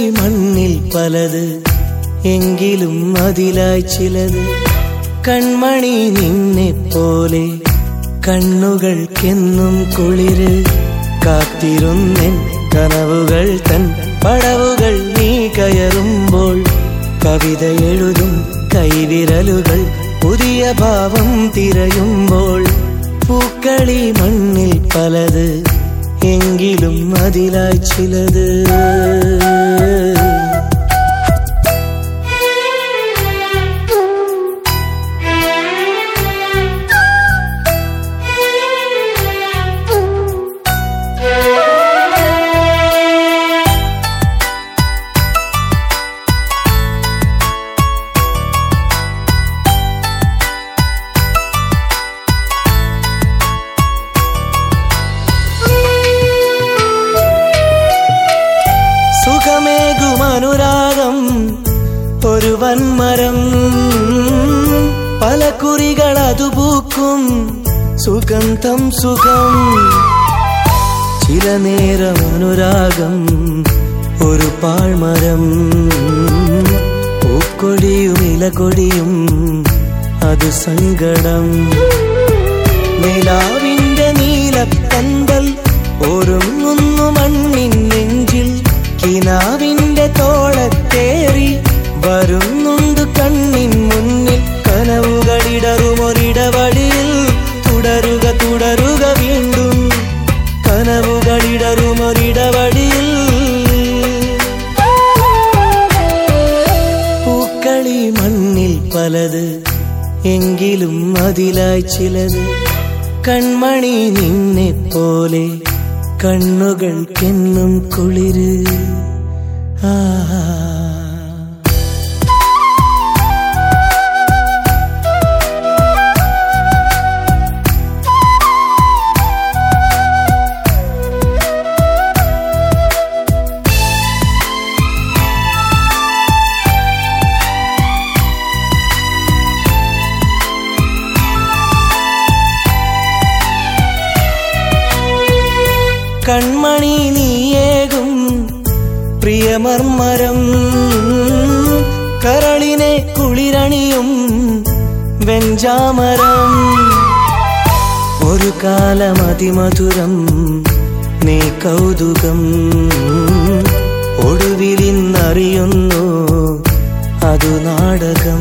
മണ്ണിൽ പലത് എങ്കിലും അതിലായി ചിലത് കൺമണി നിന്നെ പോലെ കണ്ണുകൾക്കെന്നും കുളിര് കാത്തിരുന്നെൻ കനവുകൾ തൻ പടവുകൾ നീ കയറുമ്പോൾ കവിത എഴുതും കൈവിരലുകൾ പുതിയ ഭാവം തിരയുമ്പോൾ പൂക്കളി മണ്ണിൽ പലത് എങ്കിലും അതിലായി ചിലത് സുഖമേകും അനുരാഗം ഒരു വൻമരം പല കുറികൾ അതു പൂക്കും സുഗന്ധം സുഖം ചില നേരം അനുരാഗം ഒരു പാഴ്മരം പൂക്കൊടിയും ഇലകൊടിയും അത് സങ്കടം നിലാവിന്റെ നീലപ്പന്തൽ ഒരുങ്ങുന്നു മണ്ണിൻ നെഞ്ചിൽ കിനാവിന്റെ തോളത്തേറി വരുന്നുണ്ട് കണ്ണിൻ മുന്നിൽ കനവുകളിടറുമൊരിടവഴിയിൽ തുടരുക തുടരുക വീണ്ടും കനവുകളിടറുമൊരിടവഴിയിൽ പൂക്കളി മണ്ണിൽ പലത് എങ്കിലും അതിലായി ചിലത് കൺമണി നിന്നെ പോലെ കണ്ണുകൾക്കെന്നും കുളിര് ആ കൺമണി നീയേകും പ്രിയമർമരം കരളിനെ കുളിരണിയും വെഞ്ചാമരം ഒരു കാലം അതിമധുരം നീ കൗതുകം ഒടുവിലിന്നറിയുന്നു അതു നാടകം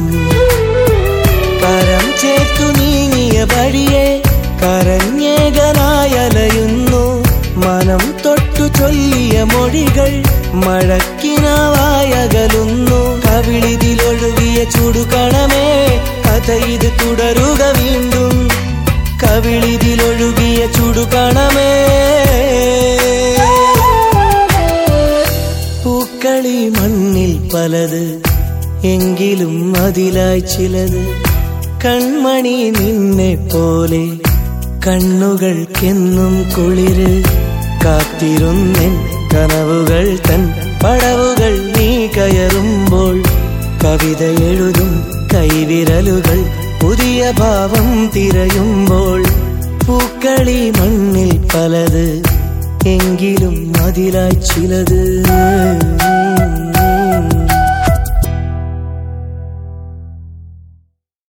കരം ചേർത്തു നീങ്ങിയ വഴിയെ കരഞ്ഞേകനായലയുന്നു മനം തൊട്ടു ചൊല്ലിയ മൊഴികൾ മഴക്കിനാവായകലുന്നു കവിളിതിലൊഴുകിയ ചുടുകണമേ കഥ ഇത് തുടരുക വീണ്ടും കവിളിതിലൊഴുകിയ ചുടുകണമേ പൂക്കളി മണ്ണിൽ പലത് എങ്കിലും അതിലായി ചിലത് കൺമണി നിന്നെ പോലെ കണ്ണുകൾക്കെന്നും കുളിര് കാത്തിരുന്നെൻ കനവുകൾ തൻ പടവുകൾ നീ കയറുമ്പോൾ കവിത എഴുതും കൈവിരലുകൾ പുതിയ ഭാവം തിരയുമ്പോൾ പൂക്കളി മണ്ണിൽ പലത് എങ്കിലും അതിലായി ചിലത്